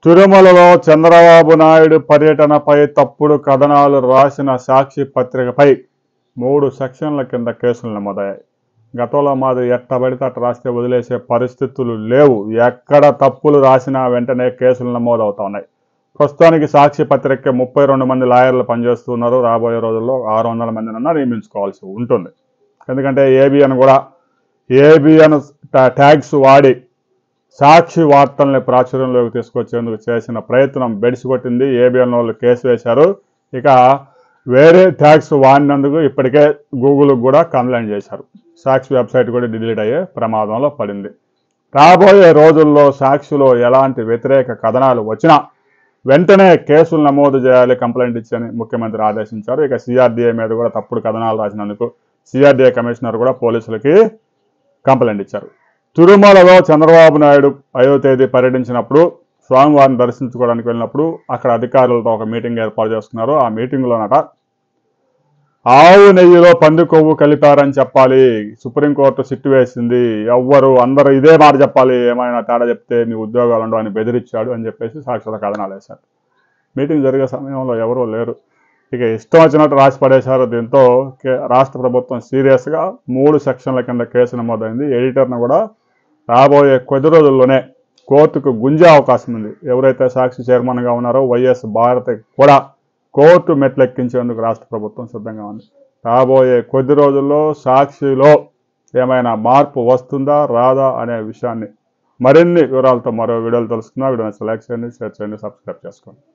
తిరుమలలో చంద్రబాబు నాయుడు పర్యటనపై తప్పుడు కథనాలు రాసిన సాక్షి పత్రికపై మూడు సెక్షన్ల కింద కేసులు నమోదయ్యాయి గతంలో మాది ఎట్టబడితే అట్ట రాస్తే వదిలేసే పరిస్థితులు లేవు ఎక్కడ తప్పులు రాసినా వెంటనే కేసులు నమోదవుతా ఉన్నాయి ప్రస్తుతానికి సాక్షి పత్రికకి ముప్పై రెండు మంది లాయర్లు పనిచేస్తున్నారు రాబోయే రోజుల్లో ఆరు వందల మందినన్నా నియమించుకోవాల్సి ఉంటుంది ఎందుకంటే ఏబిఎన్ కూడా ఏబిఎన్ ట్యాగ్స్ వాడి సాక్షి వార్తల్ని ప్రాచుర్యంలోకి తీసుకొచ్చేందుకు చేసిన ప్రయత్నం బెడిసికొట్టింది ఏబిఎన్ వాళ్ళు కేసు వేశారు ఇక వేరే ట్యాక్స్ వాడినందుకు ఇప్పటికే గూగుల్ కూడా కంప్లైంట్ చేశారు సాక్షి వెబ్సైట్ కూడా డిలీట్ అయ్యే ప్రమాదంలో పడింది రాబోయే రోజుల్లో సాక్షిలో ఎలాంటి వ్యతిరేక కథనాలు వచ్చినా వెంటనే కేసులు నమోదు చేయాలి కంప్లైంట్ ఇచ్చని ముఖ్యమంత్రి ఆదేశించారు ఇక సిఆర్డీఏ మీద కూడా తప్పుడు కథనాలు రాసినందుకు సిఆర్డీఏ కమిషనర్ కూడా పోలీసులకి కంప్లైంట్ ఇచ్చారు తిరుమలలో చంద్రబాబు నాయుడు ఐదో తేదీ పర్యటించినప్పుడు స్వామివారిని దర్శించుకోవడానికి వెళ్ళినప్పుడు అక్కడ అధికారులతో ఒక మీటింగ్ ఏర్పాటు చేసుకున్నారు ఆ మీటింగ్లోనట ఆవు నెయ్యిలో పంది కొవ్వు కలిపారని చెప్పాలి సుప్రీంకోర్టు సిట్టు వేసింది ఎవ్వరు అందరూ ఇదే మాట చెప్పాలి ఏమైనా తేడా చెప్తే మీ ఉద్యోగాలు ఉండవు అని బెదిరించాడు అని చెప్పేసి సాక్షుల కథనాలు వేశారు మీటింగ్ జరిగే సమయంలో ఎవరూ లేరు ఇక ఇష్టం వచ్చినట్టు రాసి పడేశారు దీంతో కే- రాష్ట్ర ప్రభుత్వం సీరియస్గా మూడు సెక్షన్ల కింద కేసు నమోదైంది ఎడిటర్ను కూడా రాబోయే కొద్ది రోజుల్లోనే కోర్టుకు గుంజే అవకాశం ఉంది ఎవరైతే సాక్షి చైర్మన్గా ఉన్నారో వైఎస్ భారతి కూడా కోర్టు మెట్లెక్కించేందుకు రాష్ట్ర ప్రభుత్వం సిద్ధంగా ఉంది రాబోయే కొద్ది రోజుల్లో సాక్షిలో ఏమైనా మార్పు వస్తుందా రాదా అనే విషయాన్ని మరిన్ని వివరాలతో మరో వీడియోలు తెలుసుకుందాం వీడియోని లైక్ చేయండి షేర్ చేయండి సబ్స్క్రైబ్ చేసుకోండి